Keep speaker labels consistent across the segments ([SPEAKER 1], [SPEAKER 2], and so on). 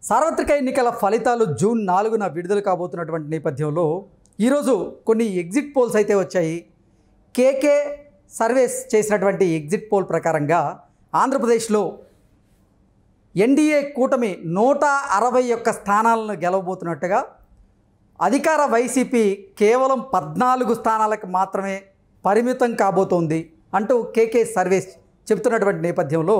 [SPEAKER 1] సార్వత్రిక ఎన్నికల ఫలితాలు జూన్ నాలుగున విడుదల కాబోతున్నటువంటి నేపథ్యంలో ఈరోజు కొన్ని ఎగ్జిట్ పోల్స్ అయితే వచ్చాయి కేకే సర్వేస్ చేసినటువంటి ఎగ్జిట్ పోల్ ప్రకారంగా ఆంధ్రప్రదేశ్లో ఎన్డీఏ కూటమి నూట అరవై ఒక్క స్థానాలను గెలవబోతున్నట్టుగా అధికార వైసీపీ కేవలం పద్నాలుగు స్థానాలకు మాత్రమే పరిమితం కాబోతోంది అంటూ కేకే సర్వేస్ చెబుతున్నటువంటి నేపథ్యంలో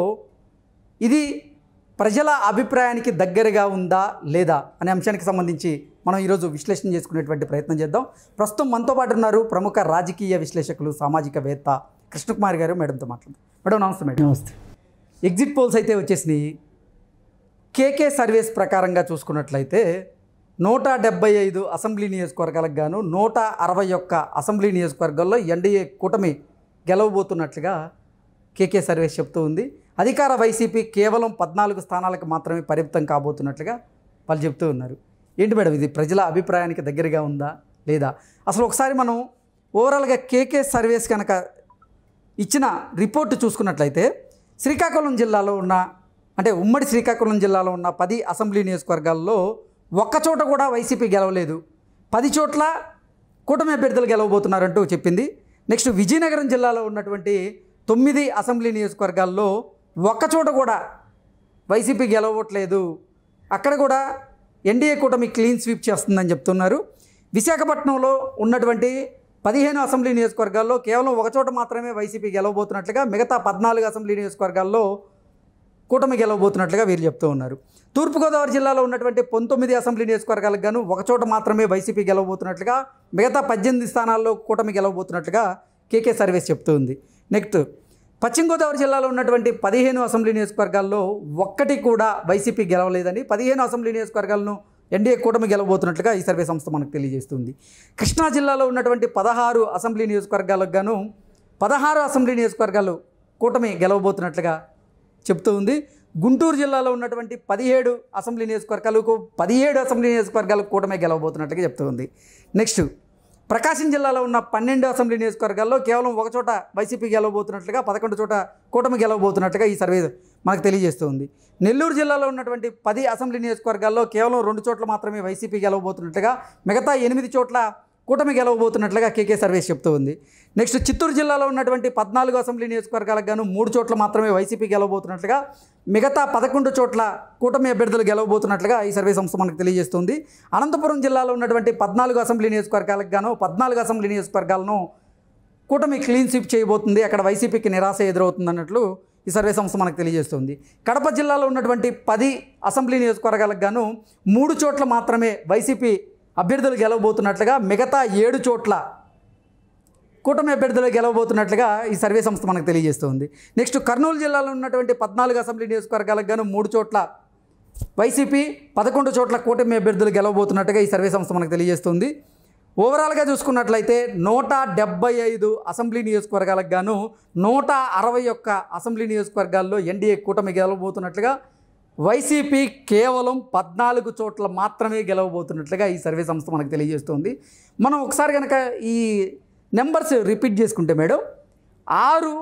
[SPEAKER 1] ఇది ప్రజల అభిప్రాయానికి దగ్గరగా ఉందా లేదా అనే అంశానికి సంబంధించి మనం ఈరోజు విశ్లేషణ చేసుకునేటువంటి ప్రయత్నం చేద్దాం ప్రస్తుతం మనతో పాటు ఉన్నారు ప్రముఖ రాజకీయ విశ్లేషకులు సామాజికవేత్త కృష్ణకుమార్ గారు మేడంతో మాట్లాడదాం మేడం నమస్తే మేడం
[SPEAKER 2] నమస్తే
[SPEAKER 1] ఎగ్జిట్ పోల్స్ అయితే వచ్చేసినాయి కేకే సర్వేస్ ప్రకారంగా చూసుకున్నట్లయితే నూట డెబ్బై ఐదు అసెంబ్లీ నియోజకవర్గాలకు గాను నూట అరవై ఒక్క అసెంబ్లీ నియోజకవర్గాల్లో ఎన్డీఏ కూటమి గెలవబోతున్నట్లుగా కేకే సర్వేస్ చెప్తూ ఉంది అధికార వైసీపీ కేవలం పద్నాలుగు స్థానాలకు మాత్రమే పరిమితం కాబోతున్నట్లుగా వాళ్ళు చెప్తూ ఉన్నారు ఏంటి మేడం ఇది ప్రజల అభిప్రాయానికి దగ్గరగా ఉందా లేదా అసలు ఒకసారి మనం ఓవరాల్గా కేకే సర్వేస్ కనుక ఇచ్చిన రిపోర్టు చూసుకున్నట్లయితే శ్రీకాకుళం జిల్లాలో ఉన్న అంటే ఉమ్మడి శ్రీకాకుళం జిల్లాలో ఉన్న పది అసెంబ్లీ నియోజకవర్గాల్లో ఒక్క చోట కూడా వైసీపీ గెలవలేదు పది చోట్ల కూటమి అభ్యర్థులు గెలవబోతున్నారంటూ చెప్పింది నెక్స్ట్ విజయనగరం జిల్లాలో ఉన్నటువంటి తొమ్మిది అసెంబ్లీ నియోజకవర్గాల్లో ఒక్క చోట కూడా వైసీపీ గెలవట్లేదు అక్కడ కూడా ఎన్డీఏ కూటమి క్లీన్ స్వీప్ చేస్తుందని చెప్తున్నారు విశాఖపట్నంలో ఉన్నటువంటి పదిహేను అసెంబ్లీ నియోజకవర్గాల్లో కేవలం ఒక చోట మాత్రమే వైసీపీ గెలవబోతున్నట్లుగా మిగతా పద్నాలుగు అసెంబ్లీ నియోజకవర్గాల్లో కూటమి గెలవబోతున్నట్లుగా వీరు చెప్తూ ఉన్నారు తూర్పుగోదావరి జిల్లాలో ఉన్నటువంటి పంతొమ్మిది అసెంబ్లీ నియోజకవర్గాలకు గాను ఒక చోట మాత్రమే వైసీపీ గెలవబోతున్నట్లుగా మిగతా పద్దెనిమిది స్థానాల్లో కూటమి గెలవబోతున్నట్లుగా కేకే సర్వేస్ చెప్తూ ఉంది నెక్స్ట్ పశ్చిమ గోదావరి జిల్లాలో ఉన్నటువంటి పదిహేను అసెంబ్లీ నియోజకవర్గాల్లో ఒక్కటి కూడా వైసీపీ గెలవలేదని పదిహేను అసెంబ్లీ నియోజకవర్గాలను ఎన్డీఏ కూటమి గెలవబోతున్నట్లుగా ఈ సర్వే సంస్థ మనకు తెలియజేస్తుంది కృష్ణా జిల్లాలో ఉన్నటువంటి పదహారు అసెంబ్లీ నియోజకవర్గాలకు గాను పదహారు అసెంబ్లీ నియోజకవర్గాలు కూటమి గెలవబోతున్నట్లుగా చెప్తూ ఉంది గుంటూరు జిల్లాలో ఉన్నటువంటి పదిహేడు అసెంబ్లీ నియోజకవర్గాలకు పదిహేడు అసెంబ్లీ నియోజకవర్గాలకు కూటమి గెలవబోతున్నట్టుగా చెప్తూ ఉంది నెక్స్ట్ ప్రకాశం జిల్లాలో ఉన్న పన్నెండు అసెంబ్లీ నియోజకవర్గాల్లో కేవలం ఒక చోట వైసీపీ గెలవబోతున్నట్లుగా పదకొండు చోట కూటమి గెలవబోతున్నట్లుగా ఈ సర్వే మనకు తెలియజేస్తుంది నెల్లూరు జిల్లాలో ఉన్నటువంటి పది అసెంబ్లీ నియోజకవర్గాల్లో కేవలం రెండు చోట్ల మాత్రమే వైసీపీ గెలవబోతున్నట్లుగా మిగతా ఎనిమిది చోట్ల కూటమి గెలవబోతున్నట్లుగా కేకే సర్వేస్ చెప్తూ ఉంది నెక్స్ట్ చిత్తూరు జిల్లాలో ఉన్నటువంటి పద్నాలుగు అసెంబ్లీ నియోజకవర్గాలకు గాను మూడు చోట్ల మాత్రమే వైసీపీ గెలవబోతున్నట్లుగా మిగతా పదకొండు చోట్ల కూటమి అభ్యర్థులు గెలవబోతున్నట్లుగా ఈ సర్వే సంస్థ మనకు తెలియజేస్తుంది అనంతపురం జిల్లాలో ఉన్నటువంటి పద్నాలుగు అసెంబ్లీ నియోజకవర్గాలకు గాను పద్నాలుగు అసెంబ్లీ నియోజకవర్గాలను కూటమి క్లీన్ స్వీప్ చేయబోతుంది అక్కడ వైసీపీకి నిరాశ ఎదురవుతుంది అన్నట్లు ఈ సర్వే సంస్థ మనకు తెలియజేస్తుంది కడప జిల్లాలో ఉన్నటువంటి పది అసెంబ్లీ నియోజకవర్గాలకు గాను మూడు చోట్ల మాత్రమే వైసీపీ అభ్యర్థులు గెలవబోతున్నట్లుగా మిగతా ఏడు చోట్ల కూటమి అభ్యర్థులు గెలవబోతున్నట్లుగా ఈ సర్వే సంస్థ మనకు తెలియజేస్తుంది నెక్స్ట్ కర్నూలు జిల్లాలో ఉన్నటువంటి పద్నాలుగు అసెంబ్లీ నియోజకవర్గాలకు గాను మూడు చోట్ల వైసీపీ పదకొండు చోట్ల కూటమి అభ్యర్థులు గెలవబోతున్నట్టుగా ఈ సర్వే సంస్థ మనకు తెలియజేస్తుంది ఓవరాల్గా చూసుకున్నట్లయితే నూట డెబ్బై ఐదు అసెంబ్లీ నియోజకవర్గాలకు గాను నూట అరవై ఒక్క అసెంబ్లీ నియోజకవర్గాల్లో ఎన్డీఏ కూటమి గెలవబోతున్నట్లుగా వైసీపీ కేవలం పద్నాలుగు చోట్ల మాత్రమే గెలవబోతున్నట్లుగా ఈ సర్వే సంస్థ మనకు తెలియజేస్తుంది మనం ఒకసారి కనుక ఈ నెంబర్స్ రిపీట్ చేసుకుంటే మేడం ఆరు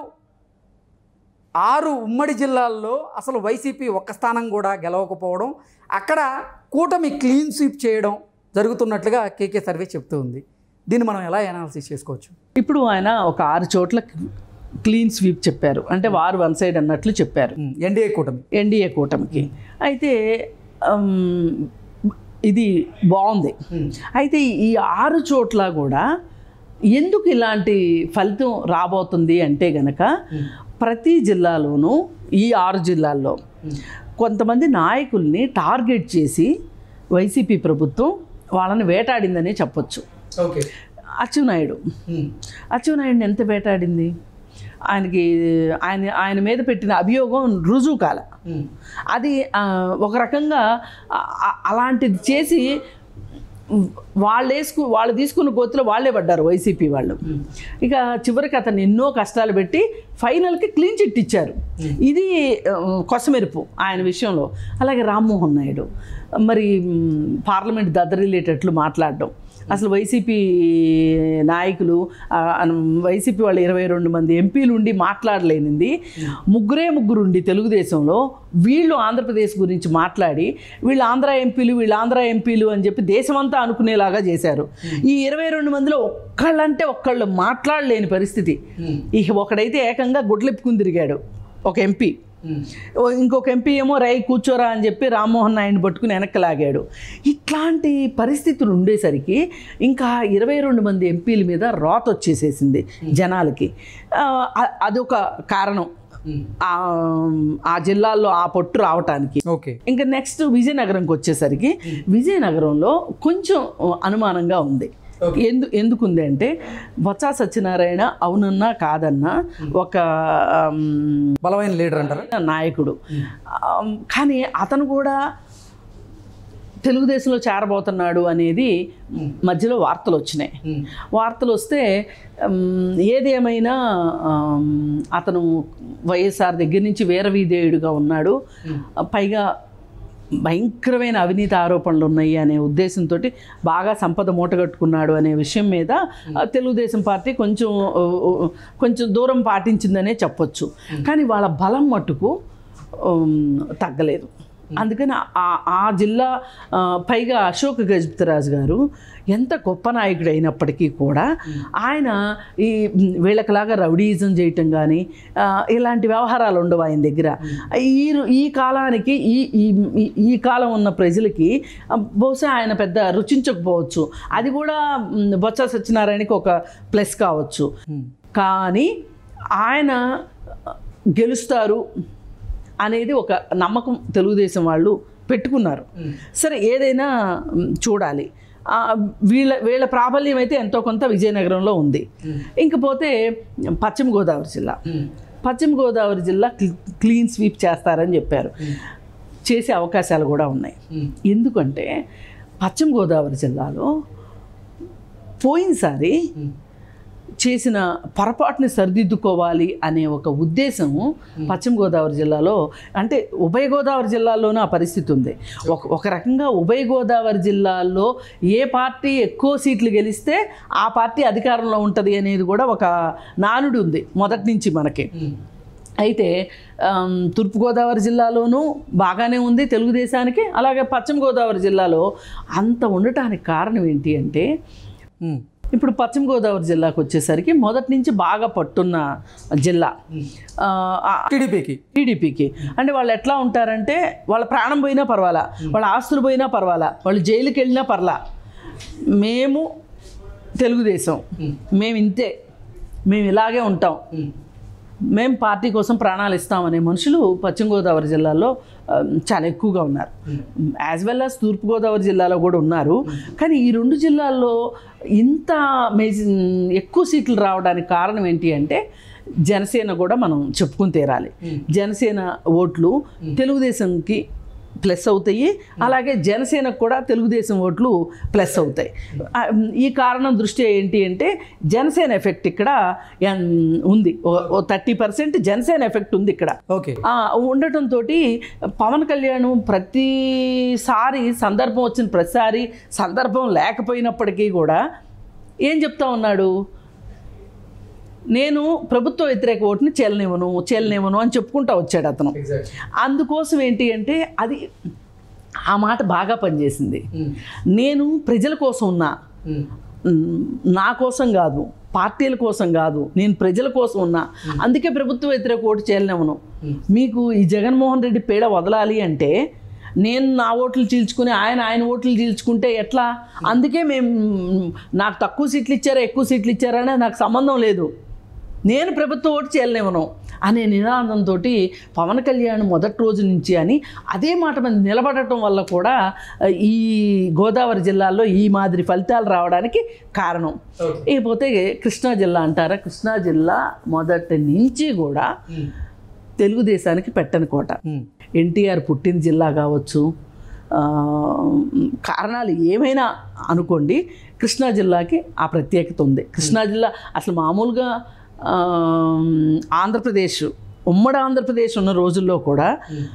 [SPEAKER 1] ఆరు ఉమ్మడి జిల్లాల్లో అసలు వైసీపీ ఒక్క స్థానం కూడా గెలవకపోవడం అక్కడ కూటమి క్లీన్ స్వీప్ చేయడం జరుగుతున్నట్లుగా కేకే సర్వే చెప్తూ ఉంది దీన్ని మనం ఎలా అనాలిసిస్ చేసుకోవచ్చు
[SPEAKER 2] ఇప్పుడు ఆయన ఒక ఆరు చోట్ల క్లీన్ స్వీప్ చెప్పారు అంటే వారు వన్ సైడ్ అన్నట్లు చెప్పారు
[SPEAKER 1] ఎన్డీఏ కూటమి
[SPEAKER 2] ఎన్డీఏ కూటమికి అయితే ఉమ్, ఇది బాగుంది అయితే ఈ ఆరు చోట్ల కూడా ఎందుకు ఇలాంటి ఫలితం రాబోతుంది అంటే గనక ప్రతి జిల్లాలోనూ ఈ ఆరు జిల్లాల్లో కొంతమంది నాయకుల్ని టార్గెట్ చేసి వైసీపీ ప్రభుత్వం వాళ్ళని వేటాడిందనే చెప్పొచ్చు
[SPEAKER 1] ఓకే
[SPEAKER 2] అచ్చెన్నాయుడు అచ్చెన్నాయుడిని ఎంత వేటాడింది ఆయనకి ఆయన ఆయన మీద పెట్టిన అభియోగం రుజువు కాల అది ఆ, ఒక రకంగా ఆ, ఆ, అలాంటిది చేసి వాళ్ళు వేసుకు వాళ్ళు తీసుకున్న గోతిలో వాళ్ళే పడ్డారు వైసీపీ వాళ్ళు ఇక చివరికి అతను ఎన్నో కష్టాలు పెట్టి ఫైనల్కి క్లీన్ చిట్ ఇచ్చారు ఇది ఆ, కొసమెరుపు ఆయన విషయంలో అలాగే రామ్మోహన్ నాయుడు మరి మ్, పార్లమెంట్ దద్దరిల్లేటట్లు మాట్లాడడం అసలు వైసీపీ నాయకులు ఆ, అన- వైసీపీ వాళ్ళు ఇరవై రెండు మంది ఎంపీలు ఉండి మాట్లాడలేనింది ముగ్గురే ముగ్గురు ఉండి తెలుగుదేశంలో వీళ్ళు ఆంధ్రప్రదేశ్ గురించి మాట్లాడి వీళ్ళు ఆంధ్ర ఎంపీలు వీళ్ళు ఆంధ్ర ఎంపీలు అని చెప్పి దేశమంతా అనుకునేలాగా చేశారు ఈ ఇరవై రెండు మందిలో ఒక్కళ్ళంటే ఒక్కళ్ళు మాట్లాడలేని పరిస్థితి ఇక ఒకడైతే ఏకంగా గుడ్లెప్పుకుని తిరిగాడు ఒక ఎంపీ ఓ ఇంకొక ఎంపీ ఏమో రై కూర్చోరా అని చెప్పి రామ్మోహన్ నాయుడిని పట్టుకుని వెనక్కి లాగాడు ఇట్లాంటి పరిస్థితులు ఉండేసరికి ఇంకా ఇరవై రెండు మంది ఎంపీల మీద రోత వచ్చేసేసింది జనాలకి ఆ, అ- అదొక కారణం ఆ ఆ జిల్లాల్లో ఆ పొట్టు రావటానికి
[SPEAKER 1] ఓకే
[SPEAKER 2] ఇంకా నెక్స్ట్ విజయనగరంకి వచ్చేసరికి విజయనగరంలో కొంచెం అనుమానంగా ఉంది ఎందు ఎందుకుంది అంటే బొత్స సత్యనారాయణ అవునన్నా కాదన్నా ఒక ఆమ్,
[SPEAKER 1] బలమైన లీడర్ అంటారా
[SPEAKER 2] నాయకుడు ఆమ్, కానీ అతను కూడా తెలుగుదేశంలో చేరబోతున్నాడు అనేది మధ్యలో వార్తలు వచ్చినాయి వార్తలు వస్తే ఆమ్, ఏదేమైనా ఆమ్, అతను వైఎస్ఆర్ దగ్గర నుంచి వీరవీధేయుడుగా ఉన్నాడు పైగా భయంకరమైన అవినీతి ఆరోపణలు ఉన్నాయి అనే ఉద్దేశంతో బాగా సంపద మూటగట్టుకున్నాడు అనే విషయం మీద ఆ, తెలుగుదేశం పార్టీ కొంచెం ఆ, ఆ, కొంచెం దూరం పాటించిందనే చెప్పొచ్చు కానీ వాళ్ళ బలం మట్టుకు ఉమ్, తగ్గలేదు అందుకని ఆ- ఆ జిల్లా ఆ, పైగా అశోక్ గజపతిరాజు గారు ఎంత గొప్ప నాయకుడు అయినప్పటికీ కూడా ఆయన ఈ మ్, వీళ్ళకిలాగా రౌడీయిజం చేయటం కానీ ఆ, ఇలాంటి వ్యవహారాలు ఉండవు ఆయన దగ్గర ఈ రు- ఈ కాలానికి ఈ ఈ- ఈ- ఈ కాలం ఉన్న ప్రజలకి ఆ, బహుశా ఆయన పెద్ద రుచించకపోవచ్చు అది కూడా మ్, బొత్స సత్యనారాయణకి ఒక ప్లస్ కావచ్చు కానీ ఆయన గెలుస్తారు అనేది ఒక నమ్మకం తెలుగుదేశం వాళ్ళు పెట్టుకున్నారు సరే ఏదైనా మ్, చూడాలి ఆ, వీళ్ళ వీళ్ళ ప్రాబల్యం అయితే ఎంతో కొంత విజయనగరంలో ఉంది ఇంకపోతే పశ్చిమ గోదావరి జిల్లా పశ్చిమ గోదావరి జిల్లా క్లీ- క్లీన్ స్వీప్ చేస్తారని చెప్పారు చేసే అవకాశాలు కూడా ఉన్నాయి ఎందుకంటే పశ్చిమ గోదావరి జిల్లాలో పోయినసారి చేసిన పొరపాటుని సరిదిద్దుకోవాలి అనే ఒక ఉద్దేశం పశ్చిమ గోదావరి జిల్లాలో అంటే ఉభయ గోదావరి జిల్లాల్లోనూ ఆ పరిస్థితి ఉంది ఒక ఒక రకంగా ఉభయ గోదావరి జిల్లాల్లో ఏ పార్టీ ఎక్కువ సీట్లు గెలిస్తే ఆ పార్టీ అధికారంలో ఉంటుంది అనేది కూడా ఒక నానుడు ఉంది మొదటి నుంచి మనకి అయితే ఆమ్, తూర్పుగోదావరి జిల్లాలోనూ బాగానే ఉంది తెలుగుదేశానికి అలాగే పశ్చిమ గోదావరి జిల్లాలో అంత ఉండటానికి కారణం ఏంటి అంటే
[SPEAKER 1] ఉమ్.
[SPEAKER 2] ఇప్పుడు పశ్చిమ గోదావరి జిల్లాకు వచ్చేసరికి మొదటి నుంచి బాగా పట్టున్న జిల్లా ఆ, ఆ,
[SPEAKER 1] టీడీపీకి
[SPEAKER 2] టీడీపీకి అంటే వాళ్ళు ఎట్లా ఉంటారంటే వాళ్ళ ప్రాణం పోయినా పర్వాలా వాళ్ళ ఆస్తులు పోయినా పర్వాలా వాళ్ళు జైలుకి వెళ్ళినా పర్లా మేము తెలుగుదేశం మేము ఇంతే మేము ఇలాగే ఉంటాం మేము పార్టీ కోసం ప్రాణాలు ఇస్తామనే మనుషులు పశ్చిమ గోదావరి జిల్లాలో ఆ, చాలా ఎక్కువగా ఉన్నారు యాజ్ వెల్ యాజ్ తూర్పుగోదావరి జిల్లాలో కూడా ఉన్నారు కానీ ఈ రెండు జిల్లాల్లో ఇంత మేజ ఎక్కువ సీట్లు రావడానికి కారణం ఏంటి అంటే జనసేన కూడా మనం చెప్పుకుని తీరాలి జనసేన ఓట్లు తెలుగుదేశంకి ప్లస్ అవుతాయి అలాగే జనసేనకు కూడా తెలుగుదేశం ఓట్లు ప్లస్ అవుతాయి ఆ, ఈ కారణం దృష్ట్యా ఏంటి అంటే జనసేన ఎఫెక్ట్ ఇక్కడ ఎన్- ఉంది ఓ థర్టీ పర్సెంట్ జనసేన ఎఫెక్ట్ ఉంది ఇక్కడ
[SPEAKER 1] ఓకే
[SPEAKER 2] ఆ, ఉండటంతో పవన్ కళ్యాణ్ ప్రతిసారి సందర్భం వచ్చిన ప్రతిసారి సందర్భం లేకపోయినప్పటికీ కూడా ఏం చెప్తా ఉన్నాడు నేను ప్రభుత్వ వ్యతిరేక ఓటుని చెల్లనివ్వను చెల్లనివ్వను అని చెప్పుకుంటా వచ్చాడు అతను అందుకోసం ఏంటి అంటే అది ఆ మాట బాగా పనిచేసింది నేను ప్రజల కోసం ఉన్నా మ్, నా కోసం కాదు పార్టీల కోసం కాదు నేను ప్రజల కోసం ఉన్నా అందుకే ప్రభుత్వ వ్యతిరేక ఓటు చేయలేమను మీకు ఈ జగన్మోహన్ రెడ్డి పేడ వదలాలి అంటే నేను నా ఓట్లు చీల్చుకుని ఆయన ఆయన ఓట్లు చీల్చుకుంటే ఎట్లా అందుకే మేము నాకు తక్కువ సీట్లు ఇచ్చారా ఎక్కువ సీట్లు ఇచ్చారా అనేది నాకు సంబంధం లేదు నేను ప్రభుత్వ ఓటు చేయలేమను అనే నినాదంతో పవన్ కళ్యాణ్ మొదటి రోజు నుంచి అని అదే మాట మీద నిలబడటం వల్ల కూడా ఆ, ఈ గోదావరి జిల్లాలో ఈ మాదిరి ఫలితాలు రావడానికి కారణం ఇకపోతే కృష్ణా జిల్లా అంటారా కృష్ణా జిల్లా మొదటి నుంచి కూడా తెలుగుదేశానికి పెట్టని కోట
[SPEAKER 1] ఉమ్.
[SPEAKER 2] ఎన్టీఆర్ పుట్టిన జిల్లా కావచ్చు ఆ, కారణాలు ఏమైనా అనుకోండి కృష్ణా జిల్లాకి ఆ ప్రత్యేకత ఉంది కృష్ణా జిల్లా అసలు మామూలుగా ఆ, ఆంధ్రప్రదేశ్ ఉమ్మడి ఆంధ్రప్రదేశ్ ఉన్న రోజుల్లో కూడా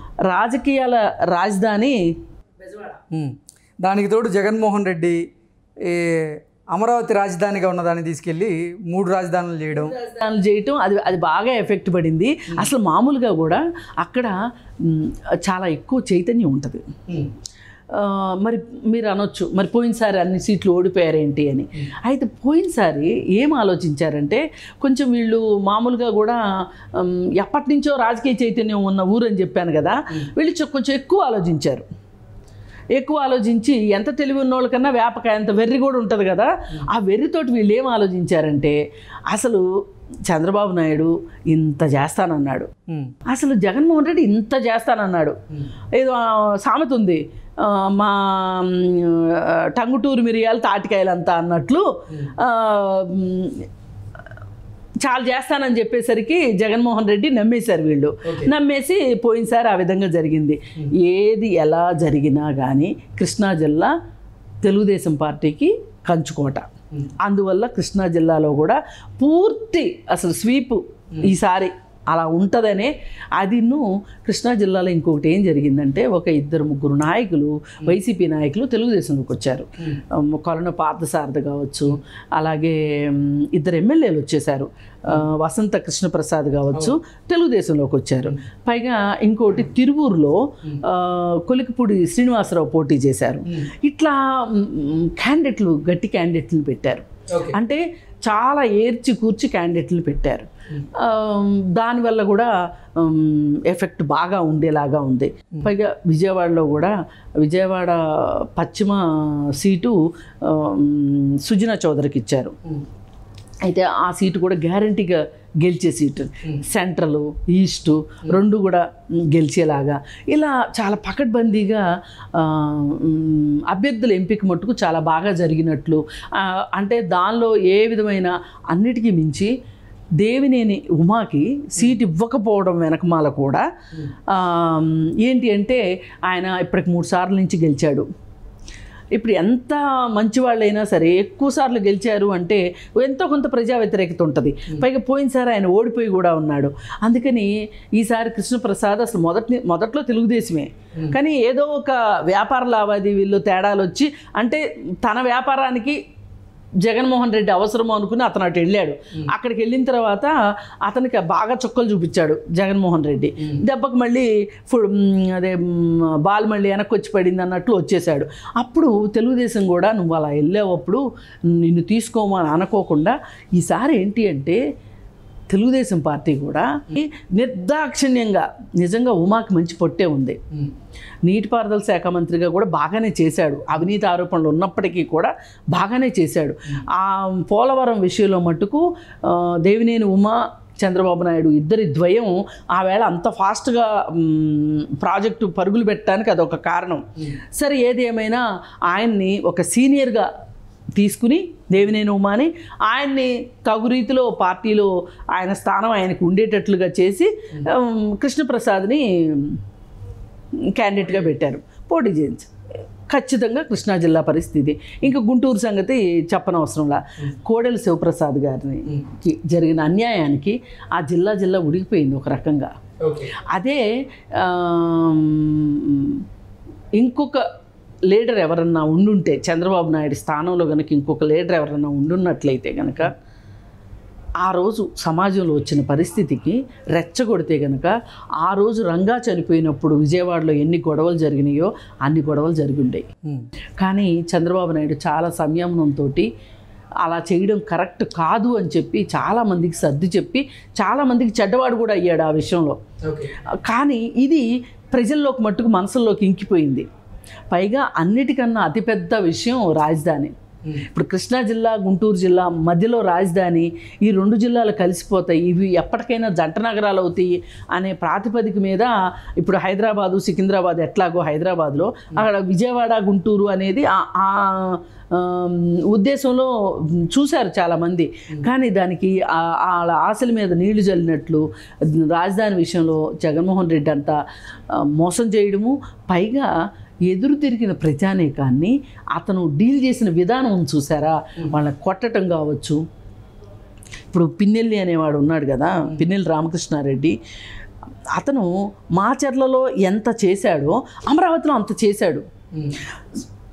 [SPEAKER 2] రాజకీయాల రాజధాని
[SPEAKER 1] ఉమ్. దానికి తోడు జగన్మోహన్ రెడ్డి ఈ అమరావతి రాజధానిగా ఉన్నదాన్ని తీసుకెళ్ళి మూడు రాజధానులు చేయడం
[SPEAKER 2] రాజధానులు చేయటం అది అది బాగా ఎఫెక్ట్ పడింది అసలు మామూలుగా కూడా అక్కడ మ్, చాలా ఎక్కువ చైతన్యం ఉంటుంది ఆ, మరి మీరు అనొచ్చు మరి పోయినసారి అన్ని సీట్లు ఓడిపోయారేంటి అని అయితే పోయినసారి ఏం ఆలోచించారంటే కొంచెం వీళ్ళు మామూలుగా కూడా ఉమ్, ఎప్పటి నుంచో రాజకీయ చైతన్యం ఉన్న ఊరు అని చెప్పాను కదా వీళ్ళు చొ- కొంచెం ఎక్కువ ఆలోచించారు ఎక్కువ ఆలోచించి ఎంత తెలివి ఉన్న వాళ్ళకన్నా వ్యాపక ఎంత వెర్రి కూడా ఉంటుంది కదా ఆ వెర్రితోటి వీళ్ళు ఏం ఆలోచించారంటే అసలు చంద్రబాబు నాయుడు ఇంత చేస్తానన్నాడు
[SPEAKER 1] ఉమ్.
[SPEAKER 2] అసలు జగన్మోహన్ రెడ్డి ఇంత చేస్తానన్నాడు ఏదో ఆ, సామెత ఉంది ఆ, మా మ్, టంగుటూరు మిరియాలు తాటికాయలంతా అన్నట్లు ఆ, మ్, చాలా చేస్తానని చెప్పేసరికి జగన్మోహన్ రెడ్డి నమ్మేశారు వీళ్ళు నమ్మేసి పోయినసారి ఆ విధంగా జరిగింది ఏది ఎలా జరిగినా కానీ కృష్ణా జిల్లా తెలుగుదేశం పార్టీకి కంచుకోట అందువల్ల కృష్ణా జిల్లాలో కూడా పూర్తి అసలు స్వీప్ ఈసారి అలా ఉంటుందనే అదిను కృష్ణా జిల్లాలో ఇంకొకటి ఏం జరిగిందంటే ఒక ఇద్దరు ముగ్గురు నాయకులు వైసీపీ నాయకులు తెలుగుదేశంలోకి వచ్చారు ఉమ్, కొలను పార్థసారథి కావచ్చు అలాగే ఉమ్, ఇద్దరు ఎమ్మెల్యేలు వచ్చేసారు ఆ, వసంత కృష్ణప్రసాద్ కావచ్చు తెలుగుదేశంలోకి వచ్చారు పైగా ఇంకోటి తిరువూరులో ఆ, కొలికిపూడి శ్రీనివాసరావు పోటీ చేశారు ఇట్లా క్యాండిడేట్లు గట్టి క్యాండిడేట్లు పెట్టారు అంటే చాలా ఏర్చి కూర్చి క్యాండిడేట్లు పెట్టారు ఆ, దానివల్ల కూడా ఎఫెక్ట్ బాగా ఉండేలాగా ఉంది పైగా విజయవాడలో కూడా విజయవాడ పశ్చిమ సీటు ఆ, సుజనా చౌదరికి ఇచ్చారు అయితే ఆ సీటు కూడా గ్యారంటీగా గెలిచే సీటు సెంట్రల్ ఈస్ట్ రెండు కూడా గెలిచేలాగా ఇలా చాలా పకడ్బందీగా ఆ, మ్, అభ్యర్థుల ఎంపిక మట్టుకు చాలా బాగా జరిగినట్లు ఆ, అంటే దానిలో ఏ విధమైన అన్నిటికీ మించి దేవినేని ఉమాకి సీట్ ఇవ్వకపోవడం వెనకమాల కూడా ఆ, ఏంటి అంటే ఆయన ఇప్పటికి మూడు సార్లు నుంచి గెలిచాడు ఇప్పుడు ఎంత మంచి వాళ్ళైనా సరే ఎక్కువ సార్లు గెలిచారు అంటే ఎంతో కొంత ప్రజా వ్యతిరేకత ఉంటుంది పైగా పోయినసారి ఆయన ఓడిపోయి కూడా ఉన్నాడు అందుకని ఈసారి కృష్ణప్రసాద్ అసలు మొదటి మొదట్లో తెలుగుదేశమే కానీ ఏదో ఒక వ్యాపార లావాదేవీల్లో తేడాలు వచ్చి అంటే తన వ్యాపారానికి జగన్మోహన్ రెడ్డి అవసరం అనుకుని అతను అటు వెళ్ళాడు అక్కడికి వెళ్ళిన తర్వాత అతనికి బాగా చుక్కలు చూపించాడు జగన్మోహన్ రెడ్డి దెబ్బకు మళ్ళీ ఫు మ్, అదే మ్, బాల్ మళ్ళీ వెనక్కి వచ్చి పడింది అన్నట్లు వచ్చేసాడు అప్పుడు తెలుగుదేశం కూడా నువ్వు అలా వెళ్ళేటప్పుడు నిన్ను తీసుకోమని అనుకోకుండా ఈసారి ఏంటి అంటే తెలుగుదేశం పార్టీ కూడా నిర్దాక్షిణ్యంగా నిజంగా ఉమాకి మంచి పొట్టే ఉంది నీటిపారుదల శాఖ మంత్రిగా కూడా బాగానే చేశాడు అవినీతి ఆరోపణలు ఉన్నప్పటికీ కూడా బాగానే చేశాడు ఆ పోలవరం విషయంలో మట్టుకు ఆ, దేవినేని ఉమా చంద్రబాబు నాయుడు ఇద్దరి ద్వయం ఆ వేళ అంత ఫాస్ట్గా మ్, ప్రాజెక్టు పరుగులు పెట్టడానికి అదొక కారణం సరే ఏది ఏమైనా ఆయన్ని ఒక సీనియర్గా తీసుకుని దేవినేని ఉమాని ఆయన్ని తగు రీతిలో పార్టీలో ఆయన స్థానం ఆయనకు ఉండేటట్లుగా చేసి ఉమ్, కృష్ణప్రసాద్ని క్యాండిడేట్గా పెట్టారు పోటీ చేయించి ఖచ్చితంగా కృష్ణా జిల్లా పరిస్థితి ఇంకా గుంటూరు సంగతి చెప్పనవసరంలా కోడెల శివప్రసాద్ గారిని కి జరిగిన అన్యాయానికి ఆ జిల్లా జిల్లా ఉడికిపోయింది ఒక రకంగా అదే ఆమ్, ఇంకొక లీడర్ ఎవరన్నా ఉండుంటే చంద్రబాబు నాయుడు స్థానంలో కనుక ఇంకొక లీడర్ ఎవరన్నా ఉండున్నట్లయితే కనుక ఆ రోజు సమాజంలో వచ్చిన పరిస్థితికి రెచ్చగొడితే కనుక ఆ రోజు రంగా చనిపోయినప్పుడు విజయవాడలో ఎన్ని గొడవలు జరిగినాయో అన్ని గొడవలు జరిగి ఉండేవి కానీ చంద్రబాబు నాయుడు చాలా సంయమనంతో అలా చేయడం కరెక్ట్ కాదు అని చెప్పి చాలామందికి సర్ది చెప్పి చాలామందికి చెడ్డవాడు కూడా అయ్యాడు ఆ విషయంలో కానీ ఇది ప్రజల్లోకి మట్టుకు మనసుల్లోకి ఇంకిపోయింది పైగా అన్నిటికన్నా అతిపెద్ద విషయం రాజధాని ఇప్పుడు కృష్ణా జిల్లా గుంటూరు జిల్లా మధ్యలో రాజధాని ఈ రెండు జిల్లాలు కలిసిపోతాయి ఇవి ఎప్పటికైనా జంట నగరాలు అవుతాయి అనే ప్రాతిపదిక మీద ఇప్పుడు హైదరాబాదు సికింద్రాబాద్ ఎట్లాగో హైదరాబాద్లో అక్కడ విజయవాడ గుంటూరు అనేది ఆ- ఆ ఆమ్, ఉద్దేశంలో చూశారు చాలామంది కానీ దానికి ఆ- వాళ్ళ ఆశల మీద నీళ్లు చల్లినట్లు రాజధాని విషయంలో జగన్మోహన్ రెడ్డి అంతా ఆ, మోసం చేయడము పైగా ఎదురు తిరిగిన ప్రజానేకాన్ని అతను డీల్ చేసిన విధానం ఉంది చూసారా వాళ్ళని కొట్టడం కావచ్చు ఇప్పుడు పిన్నెల్లి అనేవాడు ఉన్నాడు కదా పిన్నెల్లి రామకృష్ణారెడ్డి అతను మాచర్లలో ఎంత చేశాడో అమరావతిలో అంత చేశాడు చక్కగా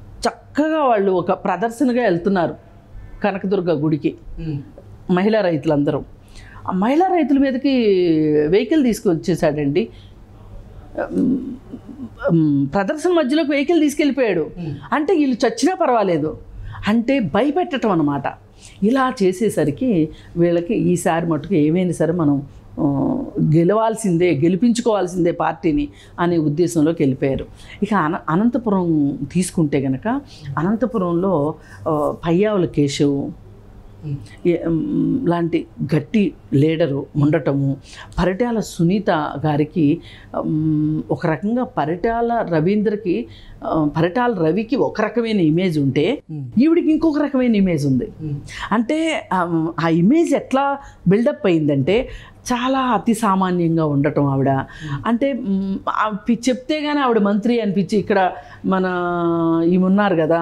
[SPEAKER 2] చక్కగా వాళ్ళు ఒక ప్రదర్శనగా వెళ్తున్నారు కనకదుర్గ గుడికి మహిళా రైతులందరూ ఆ మహిళా రైతుల మీదకి వెహికల్ తీసుకొచ్చేసాడండి ఉమ్, ఉమ్, ప్రదర్శన మధ్యలోకి వెహికల్ తీసుకెళ్ళిపోయాడు అంటే వీళ్ళు చచ్చినా పర్వాలేదు అంటే భయపెట్టడం అనమాట ఇలా చేసేసరికి వీళ్ళకి ఈసారి మటుకు ఏమైనా సరే మనం ఆ, గెలవాల్సిందే గెలిపించుకోవాల్సిందే పార్టీని అనే ఉద్దేశంలోకి వెళ్ళిపోయారు ఇక అన అనంతపురం తీసుకుంటే గనక అనంతపురంలో ఆ, పయ్యావుల కేశవ్ ఏ- మ్, లాంటి గట్టి లీడరు ఉండటము పరిటాల సునీత గారికి మ్, ఒక రకంగా పరిటాల రవీంద్రకి ఆ, పరిటాల రవికి ఒక రకమైన ఇమేజ్ ఉంటే ఈవిడికి ఇంకొక రకమైన ఇమేజ్ ఉంది అంటే ఆమ్, ఆ ఇమేజ్ ఎట్లా బిల్డప్ అయిందంటే చాలా అతి సామాన్యంగా ఉండటం ఆవిడ అంటే మ్, ఆ పి- చెప్తే కానీ ఆవిడ మంత్రి అనిపించి ఇక్కడ మన ఈమె ఉన్నారు కదా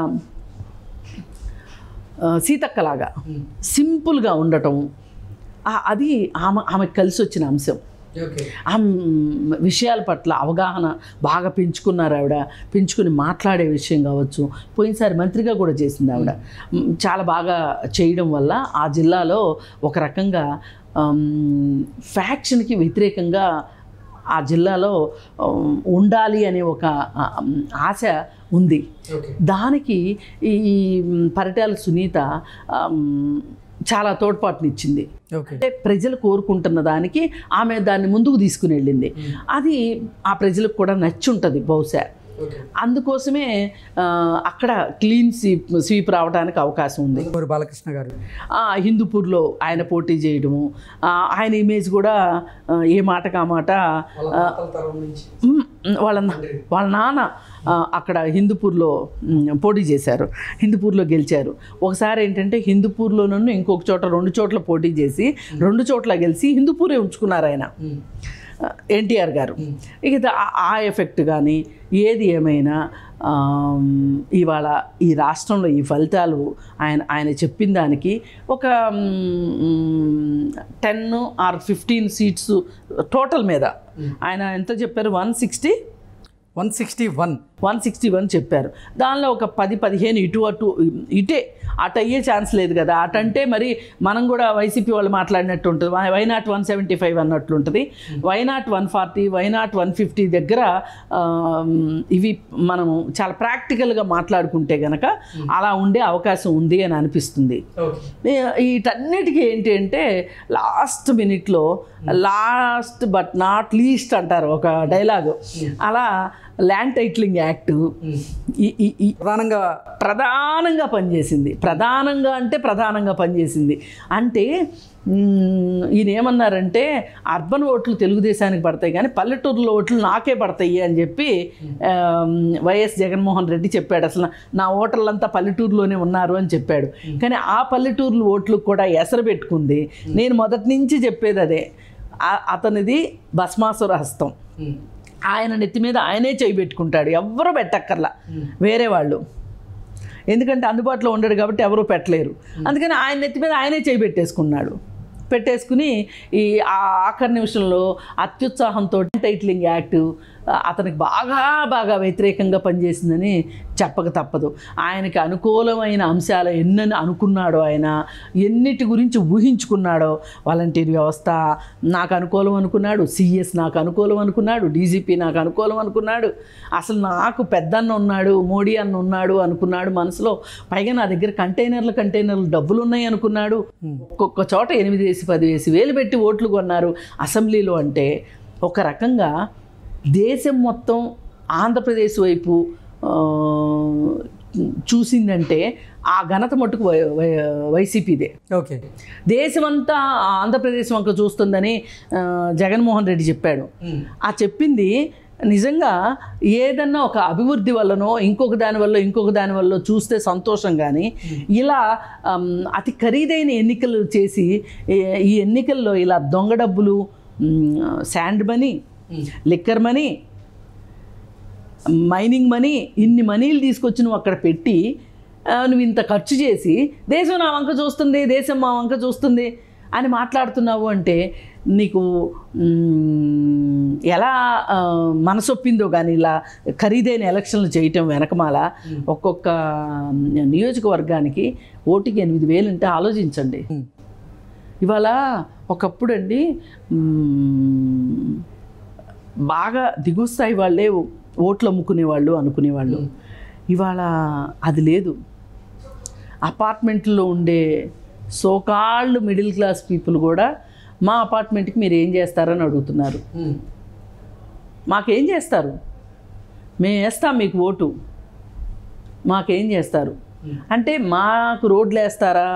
[SPEAKER 2] ఆ, సీతక్కలాగా సింపుల్గా ఉండటం ఆ- అది ఆమె ఆమెకు కలిసి వచ్చిన అంశం ఆ మ్, విషయాల పట్ల అవగాహన బాగా పెంచుకున్నారు ఆవిడ పెంచుకుని మాట్లాడే విషయం కావచ్చు పోయినసారి మంత్రిగా కూడా చేసింది ఆవిడ మ్, చాలా బాగా చేయడం వల్ల ఆ జిల్లాలో ఒక రకంగా ఫ్యాక్షన్కి వ్యతిరేకంగా ఆ జిల్లాలో ఆమ్, ఉండాలి అనే ఒక ఆ, ఆశ ఉంది దానికి ఈ ఈ పరిటాల సునీత ఆమ్, చాలా తోడ్పాటునిచ్చింది
[SPEAKER 1] ఓకే
[SPEAKER 2] అంటే ప్రజలు కోరుకుంటున్న దానికి ఆమె దాన్ని ముందుకు తీసుకుని వెళ్ళింది అది ఆ ప్రజలకు కూడా నచ్చి ఉంటుంది బహుశా అందుకోసమే ఆ, అక్కడ క్లీన్ స్వీప్ స్వీప్ రావడానికి అవకాశం ఉంది
[SPEAKER 1] కోరి బాలకృష్ణ గారు
[SPEAKER 2] ఆ, హిందూపూర్లో ఆయన పోటీ చేయడము ఆ, ఆయన ఇమేజ్ కూడా ఆ, ఏ మాటకు ఆ మాట ఆ, మ్, వాళ్ళ నా- వాళ్ళ నాన్న ఆ, అక్కడ హిందూపూర్లో మ్, పోటీ చేశారు హిందూపూర్లో గెలిచారు ఒకసారి ఏంటంటే హిందూపూర్లోనూ ఇంకొక చోట రెండు చోట్ల పోటీ చేసి రెండు చోట్ల గెలిచి హిందూపూరే ఉంచుకున్నారు ఆయన ఎన్టీఆర్ గారు ఇక ద- ఆ- ఆ ఎఫెక్ట్ కానీ ఏది ఏమైనా ఆమ్, ఇవాళ ఈ రాష్ట్రంలో ఈ ఫలితాలు ఆయన ఆయన చెప్పిన దానికి ఒక ten or fifteen seats total మీద ఆయన ఎంత చెప్పారు one sixty
[SPEAKER 1] one sixty one
[SPEAKER 2] one sixty one చెప్పారు దానిలో ఒక పది పదిహేను ఇటు అటు ఇటే అటు అయ్యే ఛాన్స్ లేదు కదా అటు అంటే మరి మనం కూడా వైసీపీ వాళ్ళు మాట్లాడినట్టు ఉంటుంది వై- వైనాట్ వన్ సెవెంటీ ఫైవ్ అన్నట్లు ఉంటుంది why not one forty why not one fifty దగ్గర ఆ, ఇవి మనము చాలా ప్రాక్టికల్గా మాట్లాడుకుంటే గనక అలా ఉండే అవకాశం ఉంది అని అనిపిస్తుంది ఈ- వీటన్నిటికీ ఏంటి అంటే లాస్ట్ మినిట్లో లాస్ట్ బట్ నాట్ లీస్ట్ అంటారు ఒక డైలాగు అలా ల్యాండ్ టైటిలింగ్ యాక్ట్ ఈ- ఈ- ఈ
[SPEAKER 1] ప్రధానంగా
[SPEAKER 2] ప్రధానంగా పనిచేసింది ప్రధానంగా అంటే ప్రధానంగా పనిచేసింది అంటే మ్, ఈయన ఏమన్నారంటే అర్బన్ ఓట్లు తెలుగుదేశానికి పడతాయి కానీ పల్లెటూరులో ఓట్లు నాకే పడతాయి అని చెప్పి ఆమ్, వైఎస్ జగన్మోహన్ రెడ్డి చెప్పాడు అసలు నా- నా ఓటర్లంతా పల్లెటూరులోనే ఉన్నారు అని చెప్పాడు కానీ ఆ పల్లెటూరులో ఓట్లు కూడా ఎసరు పెట్టుకుంది నేను మొదటి నుంచి చెప్పేది అదే ఆ- అతనిది భస్మాసుర హస్తం ఆయన నెత్తి మీద ఆయనే చేయి పెట్టుకుంటాడు ఎవ్వరూ పెట్టక్కర్లా వేరే వాళ్ళు ఎందుకంటే అందుబాటులో ఉండడు కాబట్టి ఎవరూ పెట్టలేరు అందుకని ఆయన నెత్తి మీద ఆయనే చేయి పెట్టేసుకున్నాడు పెట్టేసుకుని ఈ ఆ ఆఖరి నిమిషంలో అత్యుత్సాహంతో టైటిలింగ్ యాక్ట్ అతనికి బాగా బాగా వ్యతిరేకంగా పనిచేసిందని చెప్పక తప్పదు ఆయనకి అనుకూలమైన అంశాలు ఎన్నని అనుకున్నాడో ఆయన ఎన్నిటి గురించి ఊహించుకున్నాడో వాలంటీర్ వ్యవస్థ నాకు అనుకూలం అనుకున్నాడు సిఎస్ నాకు అనుకూలం అనుకున్నాడు డీజీపీ నాకు అనుకూలం అనుకున్నాడు అసలు నాకు పెద్దన్న ఉన్నాడు మోడీ అన్న ఉన్నాడు అనుకున్నాడు మనసులో పైగా నా దగ్గర కంటైనర్లు కంటైనర్లు డబ్బులు ఉన్నాయి అనుకున్నాడు ఒక్కొక్క చోట ఎనిమిది వేసి పది వేసి వేలు పెట్టి ఓట్లు కొన్నారు అసెంబ్లీలో అంటే ఒక రకంగా దేశం మొత్తం ఆంధ్రప్రదేశ్ వైపు ఆ, చూసిందంటే ఆ ఘనత మట్టుకు వై వై వైసీపీదే
[SPEAKER 1] ఓకే
[SPEAKER 2] దేశమంతా ఆంధ్రప్రదేశ్ వంక చూస్తుందని ఆ, జగన్మోహన్ రెడ్డి చెప్పాడు ఆ చెప్పింది నిజంగా ఏదన్నా ఒక అభివృద్ధి వల్లనో ఇంకొక దాని వల్ల ఇంకొక దాని వల్ల చూస్తే సంతోషం కానీ ఇలా ఆమ్, అతి ఖరీదైన ఎన్నికలు చేసి ఈ- ఈ ఎన్నికల్లో ఇలా దొంగ డబ్బులు మ్, sand money liquor money mining money ఇన్ని మనీలు తీసుకొచ్చి నువ్వు అక్కడ పెట్టి ఆ, నువ్వు ఇంత ఖర్చు చేసి దేశం నా వంక చూస్తుంది దేశం మా వంక చూస్తుంది అని మాట్లాడుతున్నావు అంటే నీకు మ్, ఎలా ఆ, మనసొప్పిందో కానీ ఇలా ఖరీదైన ఎలక్షన్లు చేయటం వెనకమాల ఒక్కొక్క నియోజకవర్గానికి ఓటుకి ఎనిమిది వేలు అంటే ఆలోచించండి ఇవాళ ఒకప్పుడు అండి మ్, బాగా దిగువ స్థాయి వాళ్ళే ఓట్లు అమ్ముకునేవాళ్ళు అనుకునేవాళ్ళు ఇవాళ అది లేదు అపార్ట్మెంట్లో ఉండే సోకాళ్ళు మిడిల్ క్లాస్ పీపుల్ కూడా మా అపార్ట్మెంట్కి మీరు ఏం చేస్తారని అడుగుతున్నారు మాకేం చేస్తారు మేము వేస్తాం మీకు ఓటు మాకేం చేస్తారు అంటే మాకు రోడ్లు వేస్తారా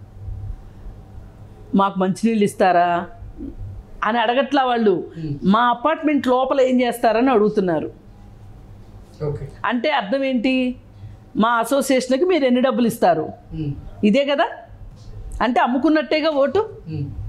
[SPEAKER 2] మాకు మంచినీళ్ళు ఇస్తారా అని అడగట్లా వాళ్ళు మా అపార్ట్మెంట్ లోపల ఏం చేస్తారని అడుగుతున్నారు
[SPEAKER 1] ఓకే
[SPEAKER 2] అంటే అర్థం ఏంటి మా అసోసియేషన్కి మీరు ఎన్ని డబ్బులు ఇస్తారు ఇదే కదా అంటే అమ్ముకున్నట్టేగా ఓటు